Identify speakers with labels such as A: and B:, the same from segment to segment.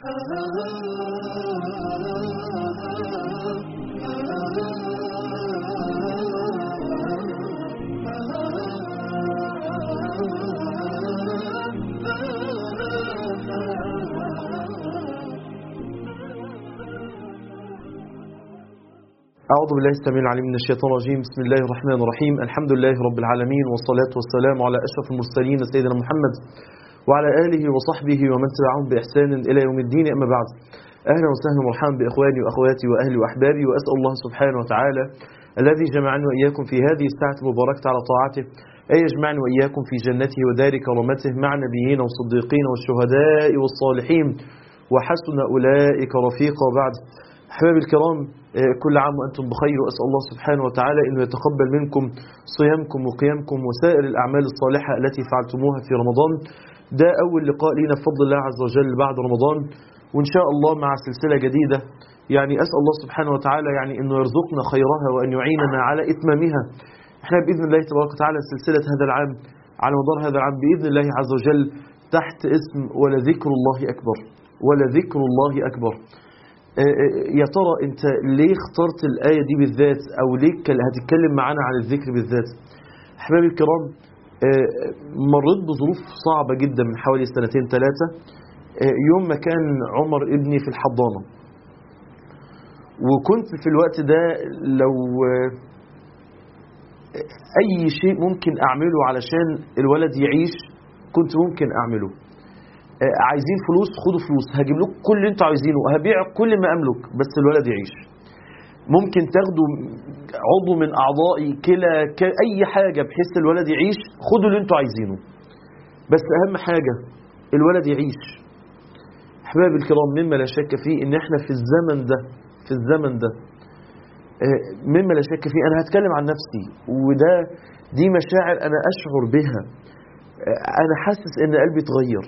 A: أعوذ بالله السميع العليم من الشيطان الرجيم بسم الله الرحمن الرحيم الحمد لله رب العالمين والصلاة والسلام على أشرف المرسلين سيدنا محمد وعلى آله وصحبه ومن تبعهم بإحسان إلى يوم الدين أما بعد أهلا وسهلا ومرحبا بإخواني وأخواتي وأهلي وأحبابي وأسأل الله سبحانه وتعالى الذي جمعني وإياكم في هذه الساعة المباركة على طاعته أن يجمعني وإياكم في جنته ودار كرامته مع نبيين والصديقين والشهداء والصالحين وحسن أولئك رفيقا بعد أحبابي الكرام كل عام وأنتم بخير وأسأل الله سبحانه وتعالى أنه يتقبل منكم صيامكم وقيامكم وسائر الأعمال الصالحة التي فعلتموها في رمضان ده أول لقاء لنا بفضل الله عز وجل بعد رمضان وإن شاء الله مع سلسلة جديدة يعني أسأل الله سبحانه وتعالى يعني أنه يرزقنا خيرها وأن يعيننا على إتمامها احنا بإذن الله تبارك وتعالى سلسلة هذا العام على مدار هذا العام بإذن الله عز وجل تحت اسم ولذكر الله أكبر ولذكر الله أكبر يا ترى انت ليه اخترت الآية دي بالذات او ليه هتتكلم معانا عن الذكر بالذات احبابي الكرام مريت بظروف صعبة جدا من حوالي سنتين ثلاثة يوم ما كان عمر ابني في الحضانة وكنت في الوقت ده لو اي شيء ممكن اعمله علشان الولد يعيش كنت ممكن اعمله عايزين فلوس خدوا فلوس هجيب لكم كل اللي انتوا عايزينه هبيع كل ما املك بس الولد يعيش ممكن تاخدوا عضو من اعضائي كلى اي حاجه بحيث الولد يعيش خدوا اللي انتوا عايزينه بس اهم حاجه الولد يعيش احبابي الكرام مما لا شك فيه ان احنا في الزمن ده في الزمن ده مما لا شك فيه انا هتكلم عن نفسي وده دي مشاعر انا اشعر بها انا حاسس ان قلبي اتغير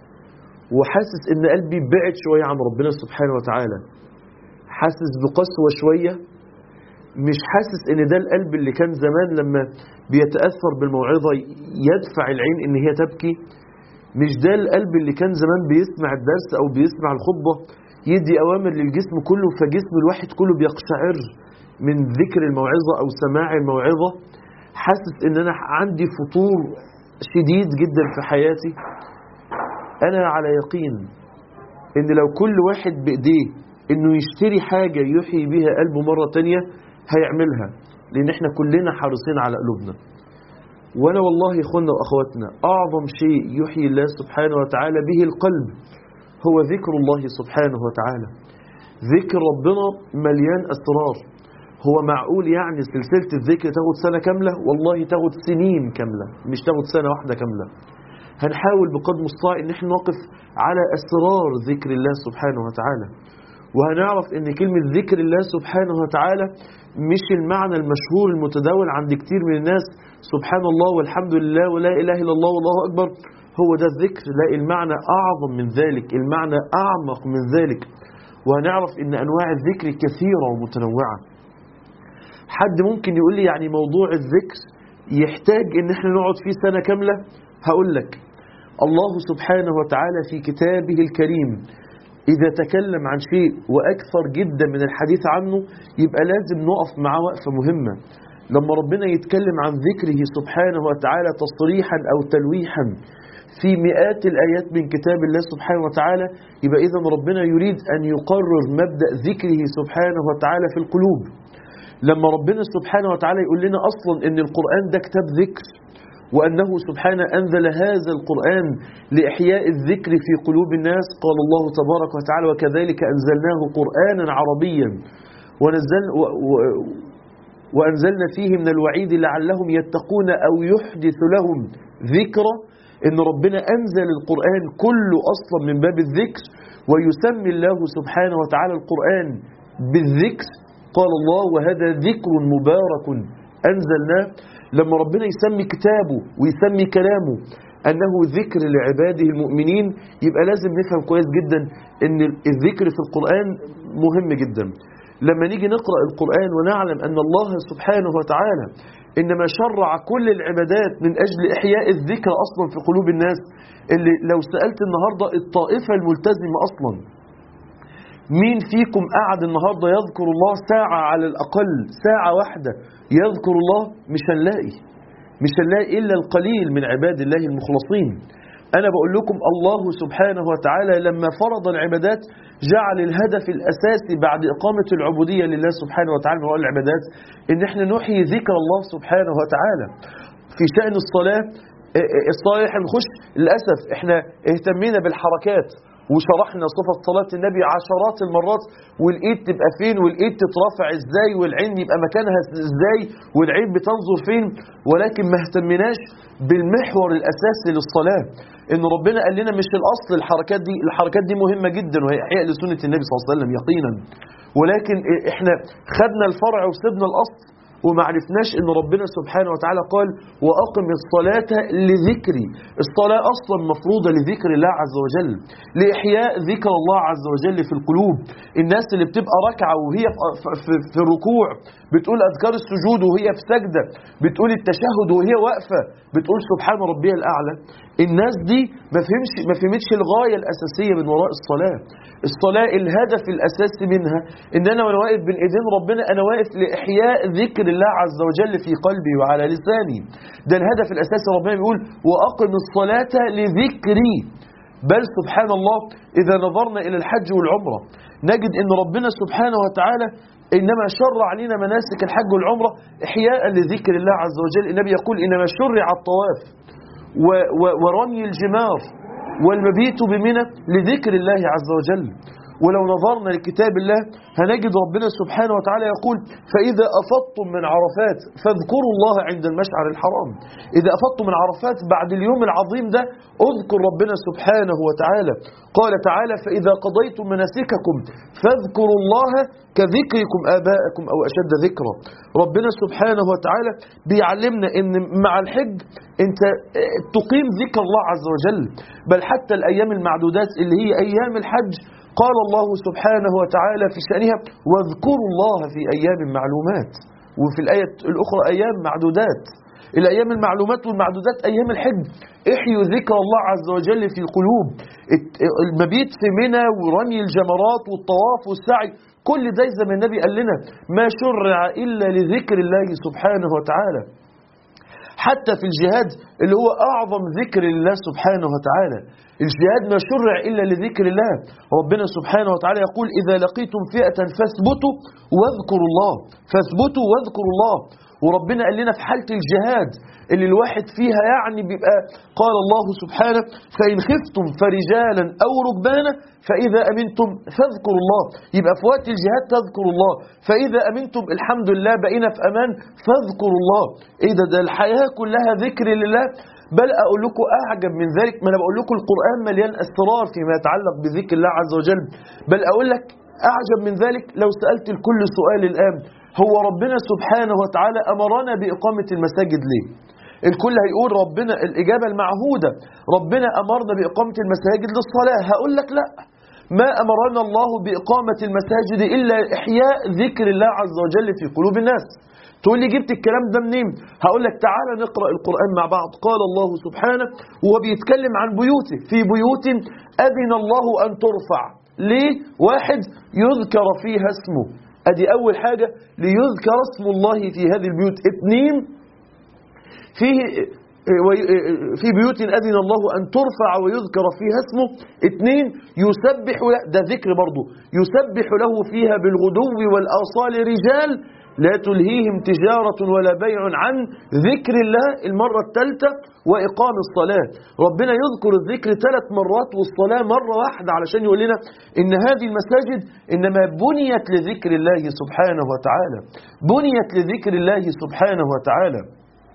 A: وحاسس ان قلبي بعد شوية عن ربنا سبحانه وتعالى حاسس بقسوة شوية مش حاسس ان ده القلب اللي كان زمان لما بيتأثر بالموعظة يدفع العين ان هي تبكي مش ده القلب اللي كان زمان بيسمع الدرس او بيسمع الخطبة يدي اوامر للجسم كله فجسم الواحد كله بيقشعر من ذكر الموعظة او سماع الموعظة حاسس ان انا عندي فطور شديد جدا في حياتي أنا على يقين إن لو كل واحد بإيديه إنه يشتري حاجة يحيي بها قلبه مرة تانية هيعملها لأن إحنا كلنا حريصين على قلوبنا وأنا والله يا إخوانا وأخواتنا أعظم شيء يحيي الله سبحانه وتعالى به القلب هو ذكر الله سبحانه وتعالى ذكر ربنا مليان أسرار هو معقول يعني سلسلة الذكر تاخد سنة كاملة والله تاخد سنين كاملة مش تاخد سنة واحدة كاملة هنحاول بقدر المستطاع ان احنا نقف على اسرار ذكر الله سبحانه وتعالى وهنعرف ان كلمة ذكر الله سبحانه وتعالى مش المعنى المشهور المتداول عند كتير من الناس سبحان الله والحمد لله ولا اله الا الله والله اكبر هو ده الذكر لا المعنى اعظم من ذلك المعنى اعمق من ذلك وهنعرف ان انواع الذكر كثيرة ومتنوعة حد ممكن يقول لي يعني موضوع الذكر يحتاج ان احنا نقعد فيه سنة كاملة هقول لك الله سبحانه وتعالى في كتابه الكريم إذا تكلم عن شيء وأكثر جدا من الحديث عنه يبقى لازم نقف معاه وقفة مهمة لما ربنا يتكلم عن ذكره سبحانه وتعالى تصريحا أو تلويحا في مئات الآيات من كتاب الله سبحانه وتعالى يبقى إذا ربنا يريد أن يقرر مبدأ ذكره سبحانه وتعالى في القلوب لما ربنا سبحانه وتعالى يقول لنا أصلا أن القرآن ده كتاب ذكر وأنه سبحانه أنزل هذا القرآن لإحياء الذكر في قلوب الناس قال الله تبارك وتعالى وكذلك أنزلناه قرآنا عربيا ونزل و و وأنزلنا فيه من الوعيد لعلهم يتقون أو يحدث لهم ذكرى إن ربنا أنزل القرآن كله أصلا من باب الذكر ويسمي الله سبحانه وتعالى القرآن بالذكر قال الله وهذا ذكر مبارك أنزلناه لما ربنا يسمي كتابه ويسمي كلامه أنه ذكر لعباده المؤمنين يبقى لازم نفهم كويس جدا أن الذكر في القرآن مهم جدا لما نيجي نقرأ القرآن ونعلم أن الله سبحانه وتعالى إنما شرع كل العبادات من أجل إحياء الذكر أصلا في قلوب الناس اللي لو سألت النهاردة الطائفة الملتزمة أصلا مين فيكم قعد النهاردة يذكر الله ساعة على الأقل ساعة واحدة يذكر الله مش هنلاقي مش هنلاقي إلا القليل من عباد الله المخلصين أنا بقول لكم الله سبحانه وتعالى لما فرض العبادات جعل الهدف الأساسي بعد إقامة العبودية لله سبحانه وتعالى من العبادات إن احنا نحيي ذكر الله سبحانه وتعالى في شأن الصلاة الصلاة احنا نخش للأسف احنا اهتمينا بالحركات وشرحنا صفة صلاة النبي عشرات المرات والإيد تبقى فين والإيد تترفع إزاي والعين يبقى مكانها إزاي والعين بتنظر فين ولكن ما اهتمناش بالمحور الأساسي للصلاة إن ربنا قال لنا مش الأصل الحركات دي الحركات دي مهمة جدا وهي إحياء لسنة النبي صلى الله عليه وسلم يقينا ولكن إحنا خدنا الفرع وسيبنا الأصل وما عرفناش ان ربنا سبحانه وتعالى قال واقم الصلاة لذكري الصلاة اصلا مفروضة لذكر الله عز وجل لاحياء ذكر الله عز وجل في القلوب الناس اللي بتبقى راكعة وهي في, في, في الركوع بتقول اذكار السجود وهي في سجدة بتقول التشهد وهي واقفة بتقول سبحان ربي الاعلى الناس دي ما فهمش ما فهمتش الغاية الاساسية من وراء الصلاة الصلاة الهدف الاساسي منها ان انا وانا واقف بين ايدين ربنا انا واقف لاحياء ذكر الله عز وجل في قلبي وعلى لساني ده الهدف الأساسي ربنا بيقول وأقم الصلاة لذكري بل سبحان الله إذا نظرنا إلى الحج والعمرة نجد أن ربنا سبحانه وتعالى إنما شرع علينا مناسك الحج والعمرة إحياء لذكر الله عز وجل النبي يقول إنما شرع الطواف ورمي الجمار والمبيت بمنى لذكر الله عز وجل ولو نظرنا لكتاب الله هنجد ربنا سبحانه وتعالى يقول فإذا أفضتم من عرفات فاذكروا الله عند المشعر الحرام إذا أفضتم من عرفات بعد اليوم العظيم ده اذكر ربنا سبحانه وتعالى قال تعالى فإذا قضيتم مناسككم فاذكروا الله كذكركم آباءكم أو أشد ذكرا ربنا سبحانه وتعالى بيعلمنا أن مع الحج أنت تقيم ذكر الله عز وجل بل حتى الأيام المعدودات اللي هي أيام الحج قال الله سبحانه وتعالى في شأنها واذكروا الله في أيام معلومات وفي الآية الأخرى أيام معدودات الأيام المعلومات والمعدودات أيام الحج احيوا ذكر الله عز وجل في القلوب المبيت في منى ورمي الجمرات والطواف والسعي كل ده زي ما النبي قال لنا ما شرع إلا لذكر الله سبحانه وتعالى حتى في الجهاد اللي هو أعظم ذكر لله سبحانه وتعالى الجهاد ما شرع إلا لذكر الله ربنا سبحانه وتعالى يقول إذا لقيتم فئة فاثبتوا واذكروا الله فاثبتوا واذكروا الله وربنا قال لنا في حالة الجهاد اللي الواحد فيها يعني بيبقى قال الله سبحانه فإن خفتم فرجالا أو ركبانا فإذا أمنتم فاذكروا الله يبقى في وقت الجهاد تذكروا الله فإذا أمنتم الحمد لله بقينا في أمان فاذكروا الله إيه ده, ده الحياة كلها ذكر لله بل أقول لكم أعجب من ذلك ما أنا بقول لكم القرآن مليان أسرار فيما يتعلق بذكر الله عز وجل بل أقول لك أعجب من ذلك لو سألت الكل سؤال الآن هو ربنا سبحانه وتعالى أمرنا بإقامة المساجد ليه الكل هيقول ربنا الإجابة المعهودة ربنا أمرنا بإقامة المساجد للصلاة هقول لك لا ما أمرنا الله بإقامة المساجد إلا إحياء ذكر الله عز وجل في قلوب الناس تقول لي جبت الكلام ده منين هقول لك تعالى نقرأ القرآن مع بعض قال الله سبحانه وهو بيتكلم عن بيوته في بيوت أذن الله أن ترفع ليه واحد يذكر فيها اسمه ادي اول حاجة ليذكر اسم الله في هذه البيوت اثنين فيه في بيوت أذن الله أن ترفع ويذكر فيها اسمه اثنين يسبح له ده ذكر برضه يسبح له فيها بالغدو والآصال رجال لا تلهيهم تجارة ولا بيع عن ذكر الله المرة الثالثة وإقام الصلاة ربنا يذكر الذكر ثلاث مرات والصلاة مرة واحدة علشان يقول لنا إن هذه المساجد إنما بنيت لذكر الله سبحانه وتعالى بنيت لذكر الله سبحانه وتعالى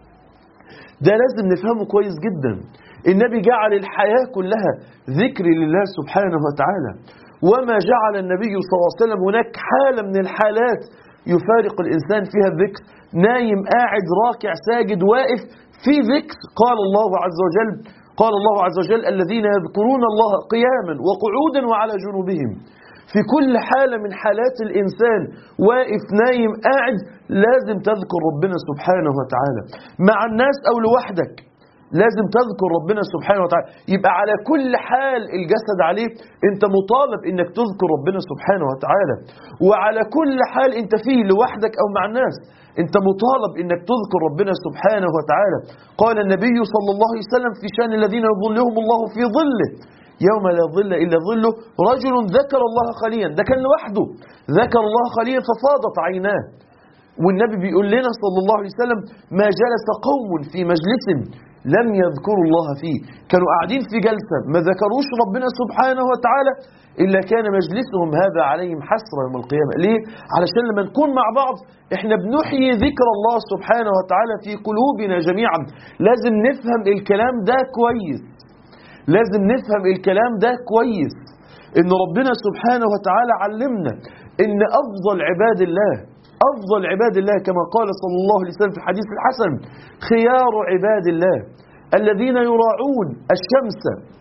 A: ده لازم نفهمه كويس جدا النبي جعل الحياة كلها ذكر لله سبحانه وتعالى وما جعل النبي صلى الله عليه وسلم هناك حالة من الحالات يفارق الإنسان فيها الذكر نايم قاعد راكع ساجد واقف في ذكر قال الله عز وجل قال الله عز وجل الذين يذكرون الله قياما وقعودا وعلى جنوبهم في كل حالة من حالات الإنسان واقف نايم قاعد لازم تذكر ربنا سبحانه وتعالى مع الناس أو لوحدك لازم تذكر ربنا سبحانه وتعالى يبقى على كل حال الجسد عليه انت مطالب انك تذكر ربنا سبحانه وتعالى وعلى كل حال انت فيه لوحدك او مع الناس انت مطالب انك تذكر ربنا سبحانه وتعالى قال النبي صلى الله عليه وسلم في شان الذين يظلهم الله في ظله يوم لا ظل إلا ظله رجل ذكر الله خليا ده كان لوحده ذكر الله خليا ففاضت عيناه والنبي بيقول لنا صلى الله عليه وسلم ما جلس قوم في مجلس لم يذكروا الله فيه كانوا قاعدين في جلسة ما ذكروش ربنا سبحانه وتعالى إلا كان مجلسهم هذا عليهم حسرة يوم القيامة ليه؟ علشان لما نكون مع بعض احنا بنحيي ذكر الله سبحانه وتعالى في قلوبنا جميعا لازم نفهم الكلام ده كويس لازم نفهم الكلام ده كويس ان ربنا سبحانه وتعالى علمنا ان افضل عباد الله افضل عباد الله كما قال صلى الله عليه وسلم في الحديث الحسن خيار عباد الله الذين يراعون الشمس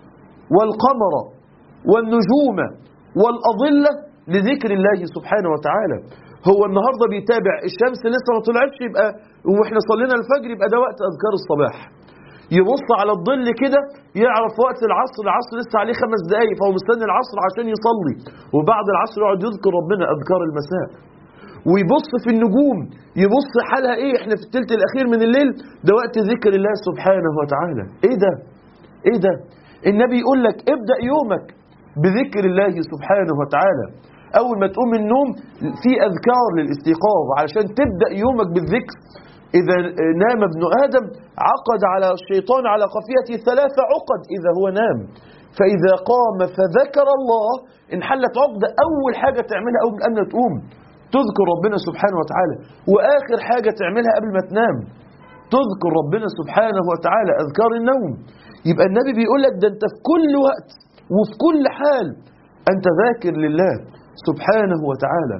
A: والقمر والنجوم والأضلة لذكر الله سبحانه وتعالى هو النهاردة بيتابع الشمس لسه ما طلعتش يبقى واحنا صلينا الفجر يبقى ده وقت أذكار الصباح يبص على الظل كده يعرف وقت العصر العصر لسه عليه خمس دقايق فهو مستني العصر عشان يصلي وبعد العصر يقعد يذكر ربنا أذكار المساء ويبص في النجوم يبص حالها ايه احنا في الثلث الاخير من الليل ده وقت ذكر الله سبحانه وتعالى ايه ده ايه ده النبي يقول لك ابدأ يومك بذكر الله سبحانه وتعالى اول ما تقوم من النوم في اذكار للاستيقاظ علشان تبدأ يومك بالذكر إذا نام ابن آدم عقد على الشيطان على قفيته ثلاث عقد إذا هو نام فإذا قام فذكر الله انحلت عقدة أول حاجة تعملها أول أن تقوم تذكر ربنا سبحانه وتعالى وآخر حاجة تعملها قبل ما تنام تذكر ربنا سبحانه وتعالى أذكار النوم يبقى النبي بيقول لك ده أنت في كل وقت وفي كل حال أنت ذاكر لله سبحانه وتعالى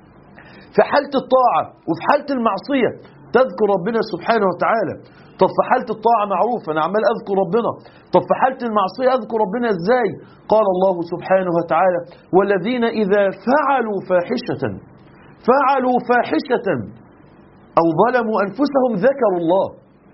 A: في حالة الطاعة وفي حالة المعصية تذكر ربنا سبحانه وتعالى طب في حالة الطاعة معروف أنا عمال أذكر ربنا طب في حالة المعصية أذكر ربنا إزاي قال الله سبحانه وتعالى والذين إذا فعلوا فاحشة فعلوا فاحشة أو ظلموا أنفسهم ذكروا الله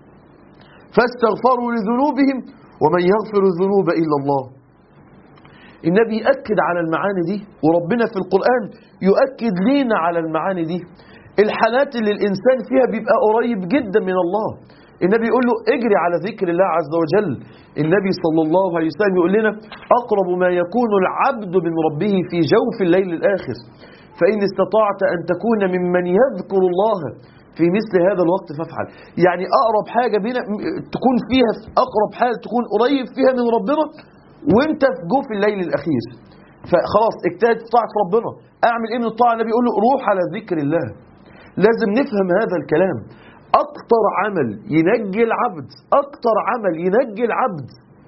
A: فاستغفروا لذنوبهم ومن يغفر الذنوب إلا الله النبي يأكد على المعاني دي وربنا في القرآن يؤكد لينا على المعاني دي الحالات اللي الإنسان فيها بيبقى قريب جدا من الله النبي يقول له اجري على ذكر الله عز وجل النبي صلى الله عليه وسلم يقول لنا أقرب ما يكون العبد من ربه في جوف الليل الآخر فإن استطعت أن تكون ممن يذكر الله في مثل هذا الوقت فافعل يعني أقرب حاجة بينا تكون فيها في أقرب حاجة تكون قريب فيها من ربنا وانت في جوف الليل الأخير فخلاص اجتهد في طاعة ربنا أعمل إيه من الطاعة النبي يقول له روح على ذكر الله لازم نفهم هذا الكلام أكتر عمل ينجي العبد أكتر عمل ينجي العبد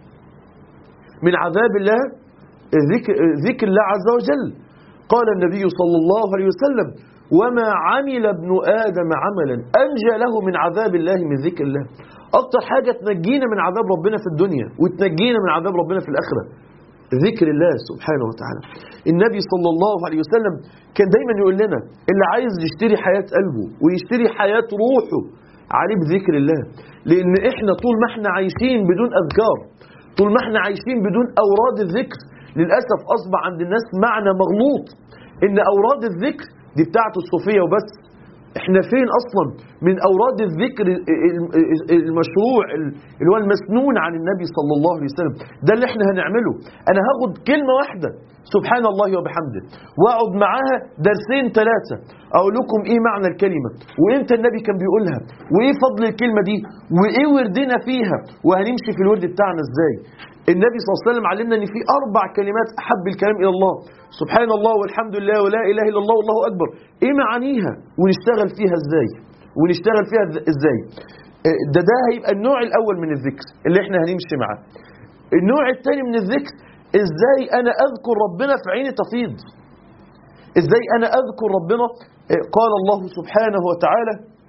A: من عذاب الله ذكر, ذكر الله عز وجل قال النبي صلى الله عليه وسلم وما عمل ابن آدم عملا أنجى له من عذاب الله من ذكر الله أكتر حاجة تنجينا من عذاب ربنا في الدنيا وتنجينا من عذاب ربنا في الآخرة ذكر الله سبحانه وتعالى النبي صلى الله عليه وسلم كان دايما يقول لنا اللي عايز يشتري حياة قلبه ويشتري حياة روحه عليه بذكر الله لأن إحنا طول ما إحنا عايشين بدون أذكار طول ما إحنا عايشين بدون أوراد الذكر للأسف أصبح عند الناس معنى مغلوط إن أوراد الذكر دي بتاعته الصوفية وبس احنا فين اصلا من اوراد الذكر المشروع اللي هو المسنون عن النبي صلى الله عليه وسلم ده اللي احنا هنعمله انا هاخد كلمة واحدة سبحان الله وبحمده واقعد معاها درسين ثلاثة اقول لكم ايه معنى الكلمة وامتى النبي كان بيقولها وايه فضل الكلمة دي وايه وردنا فيها وهنمشي في الورد بتاعنا ازاي النبي صلى الله عليه وسلم علمنا ان في اربع كلمات احب الكلام الى الله سبحان الله والحمد لله ولا اله الا الله والله اكبر ايه معانيها ونشتغل فيها ازاي ونشتغل فيها ازاي ده ده هيبقى النوع الاول من الذكر اللي احنا هنمشي معاه النوع الثاني من الذكر ازاي انا اذكر ربنا في عيني تفيض ازاي انا اذكر ربنا قال الله سبحانه وتعالى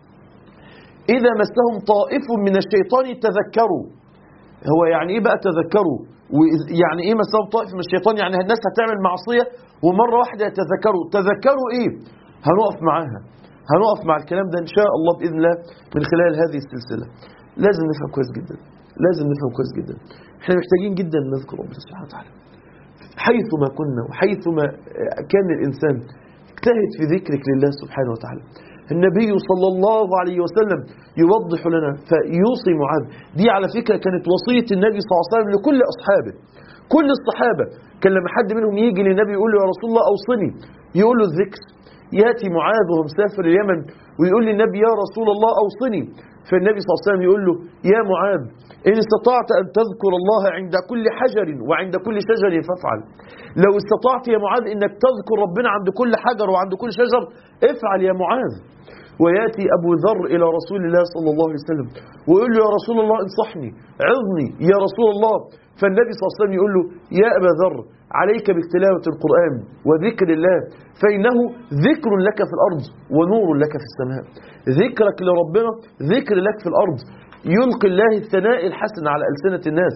A: اذا مسهم طائف من الشيطان تذكروا هو يعني ايه بقى تذكروا ويعني ايه مسهم طائف من الشيطان يعني الناس هتعمل معصية ومرة واحدة يتذكروا تذكروا ايه هنقف معاها هنقف مع الكلام ده ان شاء الله باذن الله من خلال هذه السلسلة لازم نفهم كويس جدا لازم نفهم كويس جدا احنا محتاجين جدا نذكر ربنا سبحانه وتعالى حيثما كنا وحيثما كان الإنسان اجتهد في ذكرك لله سبحانه وتعالى النبي صلى الله عليه وسلم يوضح لنا فيوصي معاذ دي على فكرة كانت وصية النبي صلى الله عليه وسلم لكل أصحابه كل الصحابة كان لما حد منهم يجي للنبي يقول له يا رسول الله أوصني يقول له الذكر ياتي معاذ وهو مسافر اليمن ويقول للنبي يا رسول الله أوصني فالنبي صلى الله عليه وسلم يقول له يا معاذ إن استطعت أن تذكر الله عند كل حجر وعند كل شجر فافعل لو استطعت يا معاذ إنك تذكر ربنا عند كل حجر وعند كل شجر افعل يا معاذ وياتي أبو ذر إلى رسول الله صلى الله عليه وسلم ويقول له يا رسول الله انصحني عظني يا رسول الله فالنبي صلى الله عليه وسلم يقول له يا أبا ذر عليك بتلاوة القرآن وذكر الله فإنه ذكر لك في الأرض ونور لك في السماء ذكرك لربنا ذكر لك في الأرض يلقي الله الثناء الحسن على ألسنة الناس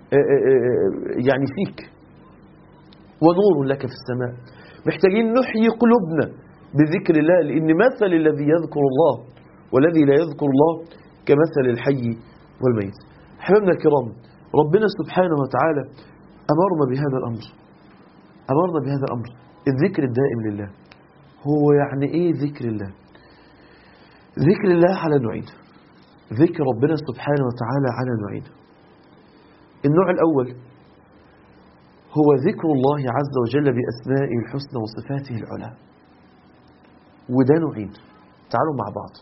A: يعني فيك ونور لك في السماء محتاجين نحيي قلوبنا بذكر الله لأن مثل الذي يذكر الله والذي لا يذكر الله كمثل الحي والميت أحبابنا الكرام ربنا سبحانه وتعالى أمرنا بهذا الأمر أمرنا بهذا الأمر الذكر الدائم لله هو يعني إيه ذكر الله ذكر الله على نوعين ذكر ربنا سبحانه وتعالى على نوعين النوع الأول هو ذكر الله عز وجل بأسمائه الحسنى وصفاته العلى وده نوعين تعالوا مع بعض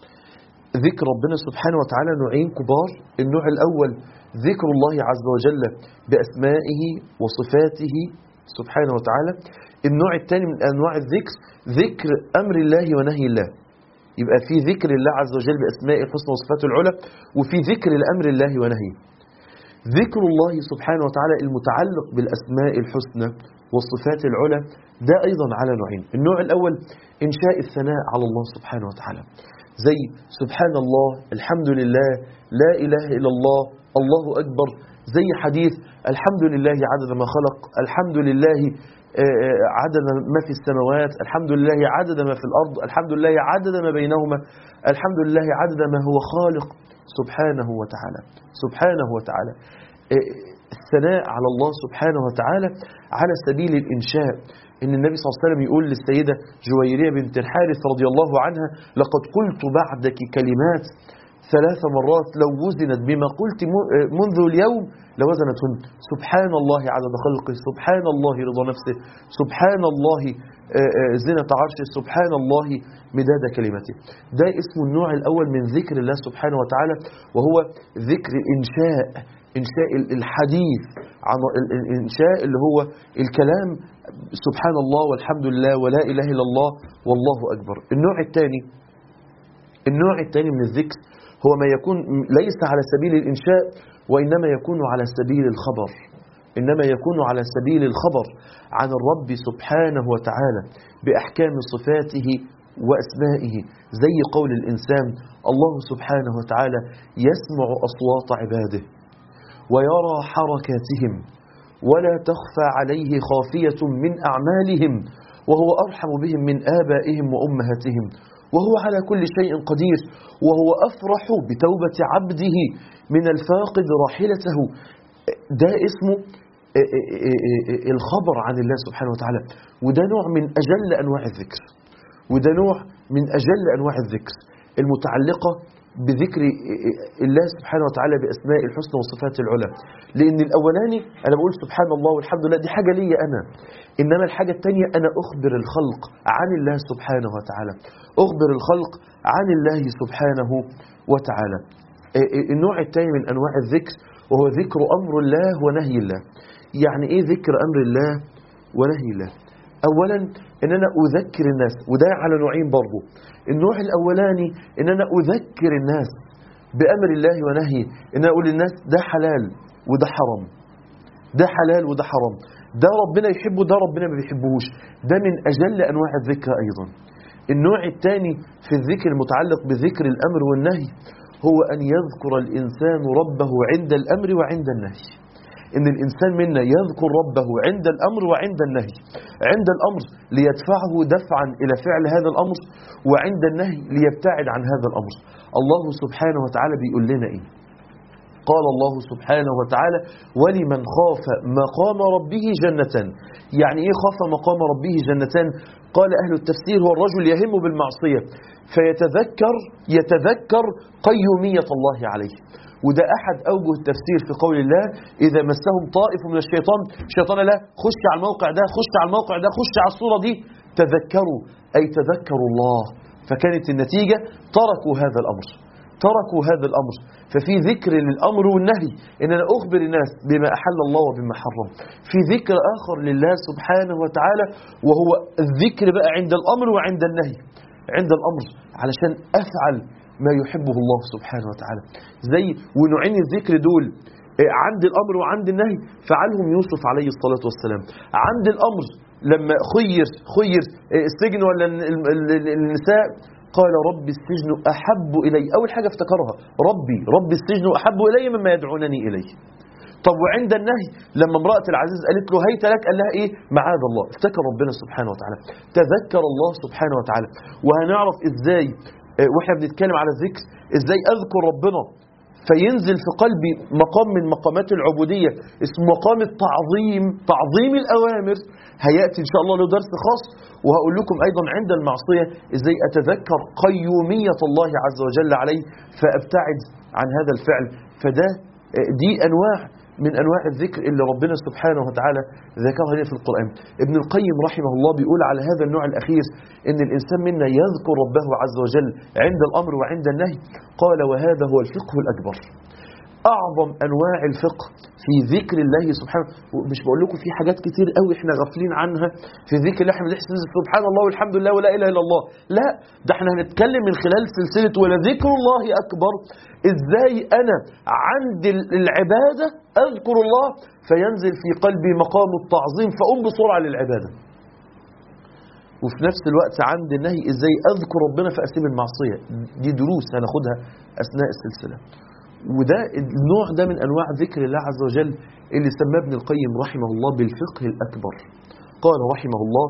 A: ذكر ربنا سبحانه وتعالى نوعين كبار النوع الأول ذكر الله عز وجل بأسمائه وصفاته سبحانه وتعالى النوع الثاني من أنواع الذكر ذكر أمر الله ونهي الله يبقى في ذكر الله عز وجل بأسمائه الحسنى وصفاته العلى وفي ذكر لأمر الله ونهيه ذكر الله سبحانه وتعالى المتعلق بالأسماء الحسنى والصفات العلى ده أيضا على نوعين النوع الأول إنشاء الثناء على الله سبحانه وتعالى زي سبحان الله الحمد لله لا إله إلا الله الله أكبر زي حديث الحمد لله عدد ما خلق الحمد لله عدد ما في السماوات الحمد لله عدد ما في الأرض الحمد لله عدد ما بينهما الحمد لله عدد ما هو خالق سبحانه وتعالى سبحانه وتعالى الثناء على الله سبحانه وتعالى على سبيل الإنشاء إن النبي صلى الله عليه وسلم يقول للسيدة جويرية بنت الحارث رضي الله عنها لقد قلت بعدك كلمات ثلاث مرات لو وزنت بما قلت منذ اليوم لوزنتهن سبحان الله عدد خلقه سبحان الله رضا نفسه سبحان الله زنة عرشه سبحان الله مداد كلمته ده اسمه النوع الأول من ذكر الله سبحانه وتعالى وهو ذكر إنشاء إنشاء الحديث عن الإنشاء اللي هو الكلام سبحان الله والحمد لله ولا إله إلا الله والله أكبر النوع الثاني النوع الثاني من الذكر هو ما يكون ليس على سبيل الإنشاء وإنما يكون على سبيل الخبر إنما يكون على سبيل الخبر عن الرب سبحانه وتعالى بأحكام صفاته وأسمائه زي قول الإنسان الله سبحانه وتعالى يسمع أصوات عباده ويرى حركاتهم ولا تخفى عليه خافية من أعمالهم وهو أرحم بهم من آبائهم وأمهاتهم وهو على كل شيء قدير وهو أفرح بتوبة عبده من الفاقد راحلته ده اسمه الخبر عن الله سبحانه وتعالى وده نوع من أجل أنواع الذكر وده نوع من أجل أنواع الذكر المتعلقة بذكر الله سبحانه وتعالى بأسماء الحسنى وصفات العلى لأن الأولاني أنا بقول سبحان الله والحمد لله دي حاجة لي أنا إنما الحاجة الثانية أنا أخبر الخلق عن الله سبحانه وتعالى أخبر الخلق عن الله سبحانه وتعالى النوع الثاني من أنواع الذكر وهو ذكر أمر الله ونهي الله يعني إيه ذكر أمر الله ونهي الله أولا إن أنا أذكر الناس وده على نوعين برضه النوع الأولاني إن أنا أذكر الناس بأمر الله ونهيه إن أنا أقول للناس ده حلال وده حرام ده حلال وده حرام ده ربنا يحبه ده ربنا ما بيحبهوش ده من أجل أنواع الذكر أيضا النوع الثاني في الذكر المتعلق بذكر الأمر والنهي هو أن يذكر الإنسان ربه عند الأمر وعند النهي إن الإنسان منا يذكر ربه عند الأمر وعند النهي عند الأمر ليدفعه دفعا إلى فعل هذا الأمر وعند النهي ليبتعد عن هذا الأمر الله سبحانه وتعالى بيقول لنا إيه قال الله سبحانه وتعالى ولمن خاف مقام ربه جنتان يعني ايه خاف مقام ربه جنتان قال أهل التفسير هو الرجل يهم بالمعصية فيتذكر يتذكر قيومية الله عليه وده أحد أوجه التفسير في قول الله إذا مسهم طائف من الشيطان الشيطان لا خش على الموقع ده خش على الموقع ده خش على الصورة دي تذكروا أي تذكروا الله فكانت النتيجة تركوا هذا الأمر تركوا هذا الأمر ففي ذكر للأمر والنهي إن أنا أخبر الناس بما أحل الله وبما حرم في ذكر آخر لله سبحانه وتعالى وهو الذكر بقى عند الأمر وعند النهي عند الأمر علشان أفعل ما يحبه الله سبحانه وتعالى زي ونوعين الذكر دول عند الأمر وعند النهي فعلهم يوسف عليه الصلاة والسلام عند الأمر لما خير خير السجن ولا النساء قال رب السجن أحب إلي أول حاجة افتكرها ربي رب السجن أحب إلي مما يدعونني إليه طب وعند النهي لما امرأة العزيز قالت له هيت لك قال لها ايه معاذ الله افتكر ربنا سبحانه وتعالى تذكر الله سبحانه وتعالى وهنعرف ازاي واحنا بنتكلم على الذكر ازاي اذكر ربنا فينزل في قلبي مقام من مقامات العبودية اسمه مقام التعظيم تعظيم الأوامر هيأتي إن شاء الله له درس خاص وهقول لكم أيضا عند المعصية إزاي أتذكر قيومية الله عز وجل علي فأبتعد عن هذا الفعل فده دي أنواع من أنواع الذكر اللي ربنا سبحانه وتعالى ذكرها لنا في القرآن ابن القيم رحمه الله بيقول على هذا النوع الأخير إن الإنسان منا يذكر ربه عز وجل عند الأمر وعند النهي قال وهذا هو الفقه الأكبر أعظم أنواع الفقه في ذكر الله سبحانه مش بقول لكم في حاجات كتير قوي احنا غافلين عنها في ذكر الله احنا بنحسن سبحان الله والحمد لله ولا إله إلا الله لا ده احنا هنتكلم من خلال سلسلة ولذكر الله أكبر ازاي أنا عند العبادة أذكر الله فينزل في قلبي مقام التعظيم فأقوم بسرعة للعبادة وفي نفس الوقت عند النهي ازاي أذكر ربنا فأسيب المعصية دي دروس هناخدها أثناء السلسلة وده النوع ده من أنواع ذكر الله عز وجل اللي سماه ابن القيم رحمه الله بالفقه الأكبر قال رحمه الله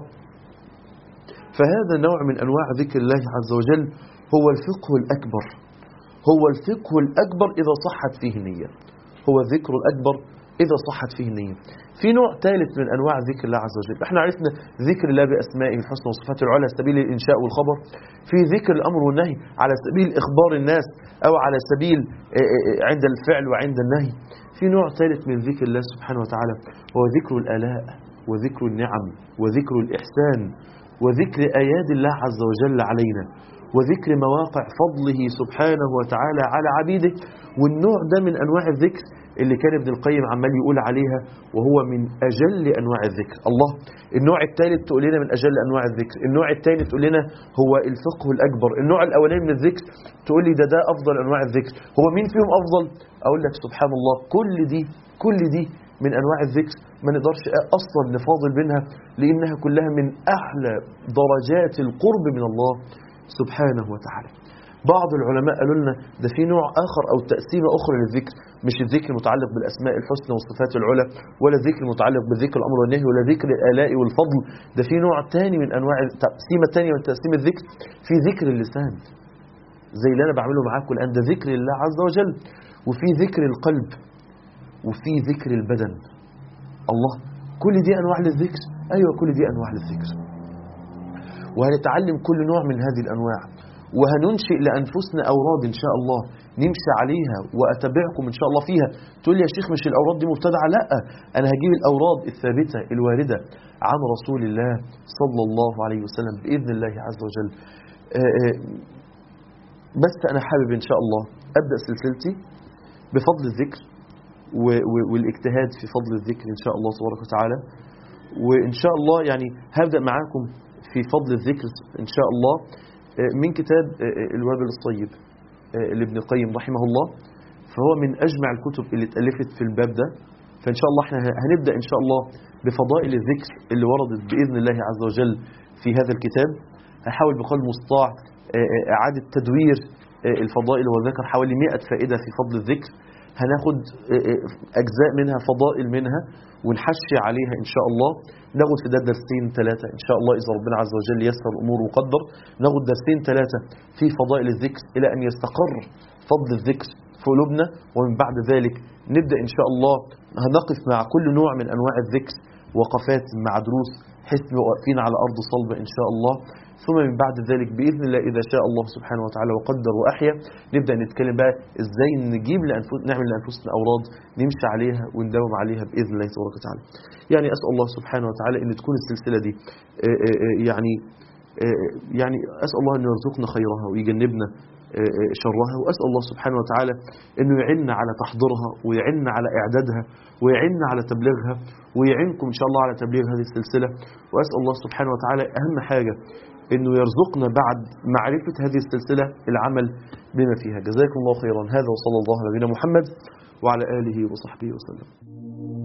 A: فهذا نوع من أنواع ذكر الله عز وجل هو الفقه الأكبر هو الفقه الأكبر إذا صحت فيه النية هو الذكر الأكبر إذا صحت فيه النية في نوع ثالث من أنواع ذكر الله عز وجل احنا عرفنا ذكر الله بأسمائه الحسنى وصفاته العلى سبيل الإنشاء والخبر في ذكر الأمر والنهي على سبيل إخبار الناس أو على سبيل عند الفعل وعند النهي في نوع ثالث من ذكر الله سبحانه وتعالى هو ذكر الآلاء وذكر النعم وذكر الإحسان وذكر آيات الله عز وجل علينا وذكر مواقع فضله سبحانه وتعالى على عبيده والنوع ده من أنواع الذكر اللي كان ابن القيم عمال يقول عليها وهو من أجل أنواع الذكر الله النوع الثالث تقول لنا من أجل أنواع الذكر النوع الثاني تقول لنا هو الفقه الأكبر النوع الأولاني من الذكر تقول لي ده ده أفضل أنواع الذكر هو مين فيهم أفضل أقول لك سبحان الله كل دي كل دي من أنواع الذكر ما نقدرش أصلا نفاضل بينها لأنها كلها من أعلى درجات القرب من الله سبحانه وتعالى بعض العلماء قالوا لنا ده في نوع آخر أو تقسيمة أخرى للذكر مش الذكر المتعلق بالأسماء الحسنى والصفات العلى ولا الذكر المتعلق بذكر الأمر والنهي ولا ذكر الآلاء والفضل ده في نوع تاني من أنواع تقسيمة تانية من تقسيم الذكر في ذكر اللسان زي اللي أنا بعمله معاكم الآن ده ذكر الله عز وجل وفي ذكر القلب وفي ذكر البدن الله كل دي أنواع للذكر أيوة كل دي أنواع للذكر وهنتعلم كل نوع من هذه الأنواع وهننشئ لأنفسنا أوراد إن شاء الله نمشي عليها وأتبعكم إن شاء الله فيها تقول لي يا شيخ مش الأوراد دي مبتدعة لا أنا هجيب الأوراد الثابتة الواردة عن رسول الله صلى الله عليه وسلم بإذن الله عز وجل بس أنا حابب إن شاء الله أبدأ سلسلتي بفضل الذكر والاجتهاد في فضل الذكر إن شاء الله تبارك وتعالى وإن شاء الله يعني هبدأ معاكم في فضل الذكر إن شاء الله من كتاب الوابل الصيب لابن القيم رحمه الله فهو من أجمع الكتب اللي اتألفت في الباب ده فإن شاء الله احنا هنبدأ إن شاء الله بفضائل الذكر اللي وردت بإذن الله عز وجل في هذا الكتاب هحاول بقدر المستطاع إعادة تدوير الفضائل وذكر حوالي 100 فائدة في فضل الذكر هناخد أجزاء منها فضائل منها ونحشي عليها إن شاء الله ناخد في ده درسين ثلاثة إن شاء الله إذا ربنا عز وجل يسر الأمور وقدر ناخد درسين ثلاثة في فضائل الذكر إلى أن يستقر فضل الذكر في قلوبنا ومن بعد ذلك نبدأ إن شاء الله هنقف مع كل نوع من أنواع الذكر وقفات مع دروس حيث نبقى واقفين على أرض صلبة إن شاء الله ثم من بعد ذلك بإذن الله إذا شاء الله سبحانه وتعالى وقدر وأحيا نبدأ نتكلم بقى إزاي نجيب لأنفس نعمل لأنفسنا أوراد نمشي عليها ونداوم عليها بإذن الله تبارك وتعالى يعني أسأل الله سبحانه وتعالى أن تكون السلسلة دي آه، آه، آه، يعني آه، يعني أسأل الله أن يرزقنا خيرها ويجنبنا آه، آه، شرها وأسأل الله سبحانه وتعالى أنه يعيننا على تحضيرها ويعيننا على إعدادها ويعيننا على تبليغها ويعينكم إن شاء الله على تبليغ هذه السلسلة وأسأل الله سبحانه وتعالى أهم حاجة أنه يرزقنا بعد معرفة هذه السلسلة العمل بما فيها جزاكم الله خيرا هذا وصلى الله على نبينا محمد وعلى آله وصحبه وسلم